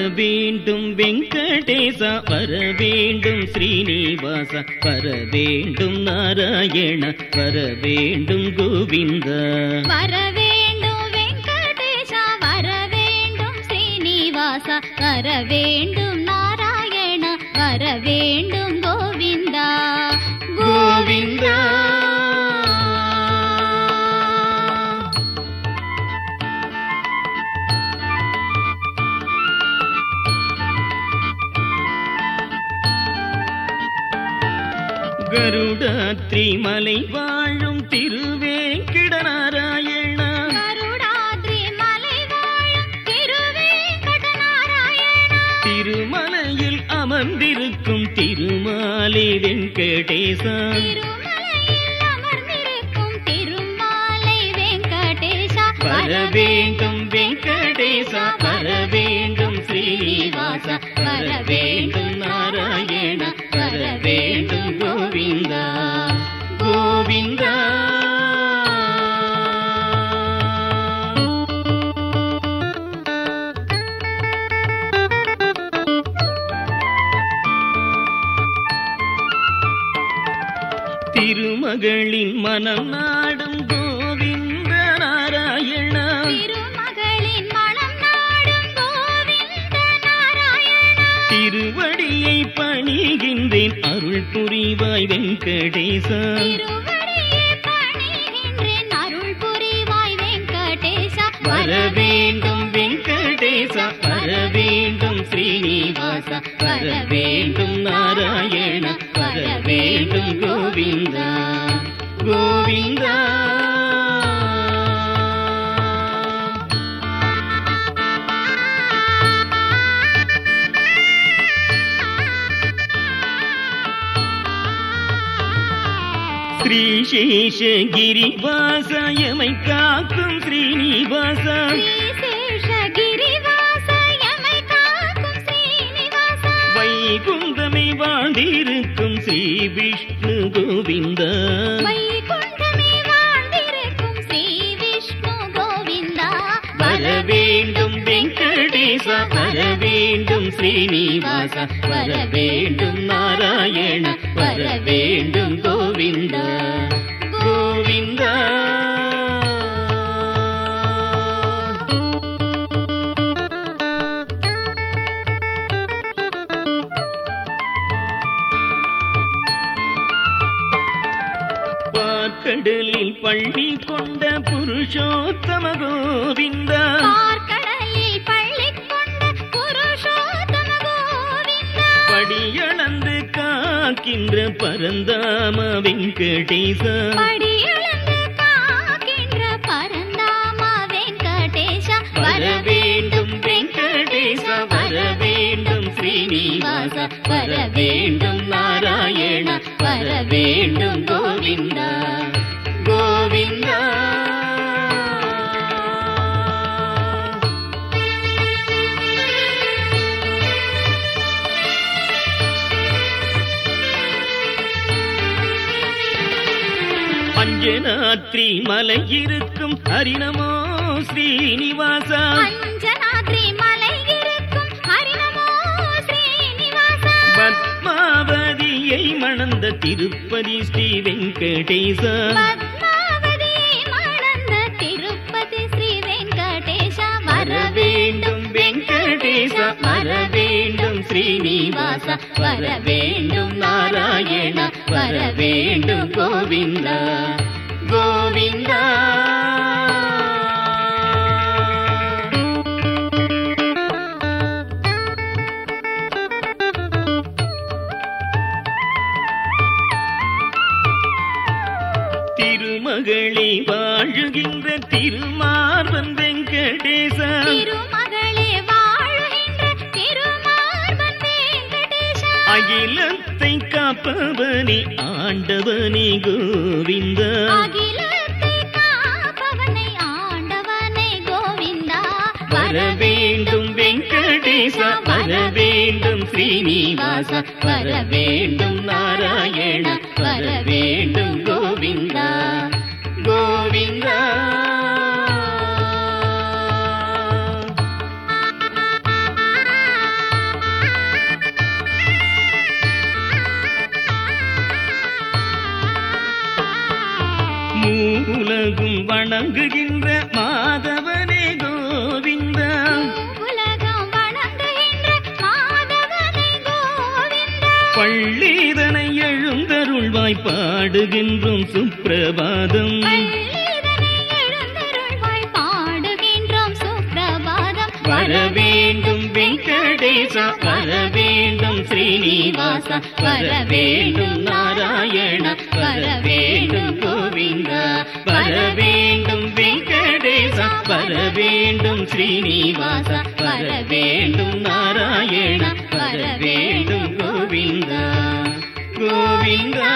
வேண்டும் வெங்கடேசா வர வேண்டும் ஸ்ரீனிவாசா வர வேண்டும் நாராயண வர வேண்டும் கோவிந்தா வர வேண்டும் வெங்கடேஷா வர வேண்டும் ஸ்ரீனிவாசா வர வேண்டும் நாராயண வர வேண்டும் கோவிந்தா கோவிந்தா கருடாத்ரி மலை வாழும் திருவேங்கிட நாராயணா கருடாத்ரி மலை வாழும் திருவேங்கட நாராயணா திருமலையில் அமர்ந்திருக்கும் திருமாலே வெங்கடேசா திருமலையில் அமர்ந்திருக்கும் திருமாலை வெங்கடேஷா வர வேண்டும் வெங்கடேசா வர வேண்டும் ஸ்ரீனிவாசா வர வேண்டும் நாராயண வர வேண்டும் கோவிந்தா கோவிந்தா திருமகளின் மனம் நாடும் கோவிந்த நாராயணா திருமகளின் மனம் நாடும் கோவிந்த நாராயணா திருவடியை பணிகின்றேன் அருள் புரிவாய் வெங்கடேசா திருவடியே பணிகின்றேன் அருள் புரிவாய் வெங்கடேஷா வர வேண்டும் வெங்கடேசா வர வேண்டும் ஸ்ரீனிவாசா வர வேண்டும் நாராயண வர வேண்டும் கோவிந்தா கோவிந்தா ஸ்ரீசேஷகிரிவாசயமை காக்கும் ஸ்ரீனிவாசா ஸ்ரீசேஷகிரிவாச எமை காக்கும் ஸ்ரீனிவாசா வைகுந்தமை வாழ்ந்திருக்கும் ஸ்ரீ விஷ்ணு கோவிந்தா வைகுண்டமே வாழ்ந்திருக்கும் ஸ்ரீ விஷ்ணு கோவிந்தா வர வேண்டும் வெங்கடேசா வர வேண்டும் ஸ்ரீனிவாசா வர வேண்டும் நாராயண வர வேண்டும் கோவிந்தா கோவிந்தா பார்க்கடலில் பள்ளி கொண்ட புருஷோத்தம கோவிந்தா பார்க்கடலில் பள்ளி கொண்ட புருஷோத்தம கோவிந்தா படியளந்து காக்கின்ற பரந்தாம வெங்கடேசா படியளந்து காக்கின்ற பரந்தாமா வெங்கடேஷா வர வேண்டும் வெங்கடேசா வர வேண்டும் ஸ்ரீனிவாசா வர வேண்டும் நாராயண வர வேண்டும் கோவிந்தா கோவிந்தா அஞ்சனாத்ரி மலை இருக்கும் ஹரிணமோ ஸ்ரீனிவாசா அஞ்சனாத்ரி மலை இருக்கும் ஹரிநமோ ஸ்ரீனிவாசா பத்மாவதியை மணந்த திருப்பதி ஸ்ரீ வெங்கடேசா பத்மாவதியை மணந்த திருப்பதி ஸ்ரீ வெங்கடேஷா வர வேண்டும் வெங்கடேசா வர வேண்டும் ஸ்ரீனிவாசா வர வேண்டும் நாராயண வர வேண்டும் கோவிந்தா கோவிந்தா திருமகளே வாழுகின்ற திருமார்பன் வெங்கடேசா திருமகளே வாழுகின்ற திருமார்பன் வெங்கடேஷா அகிலத்தை காப்பவனே ஆண்டவனே கோவிந்தா அகிலத்தை காப்பவனை ஆண்டவனை கோவிந்தா வர வேண்டும் வெங்கடேசா வர வேண்டும் ஸ்ரீனிவாசா வர வேண்டும் நாராயண வர வேண்டும் கோவிந்தா கோவிந்தா வணங்குகின்ற மாதவனே கோவிந்தா உலகம் வணங்குகின்ற மாதவனை கோவிந்தா பள்ளீதனை எழுந்தருள்வாய் பாடுகின்றோம் சுப்பிரபாதம் பள்ளிதனை எழுந்தருள்வாய் பாடுகின்றோம் சுப்பிரபாதம் வர வேண்டும் வெங்கடேசா வர வேண்டும் ஸ்ரீனிவாசா வர வேண்டும் நாராயண வர வேண்டும் கோவிந்தா வர வேண்டும் வெங்கடேசா வர வேண்டும் ஸ்ரீனிவாசா வர வேண்டும் நாராயண வர வேண்டும் கோவிந்தா கோவிந்தா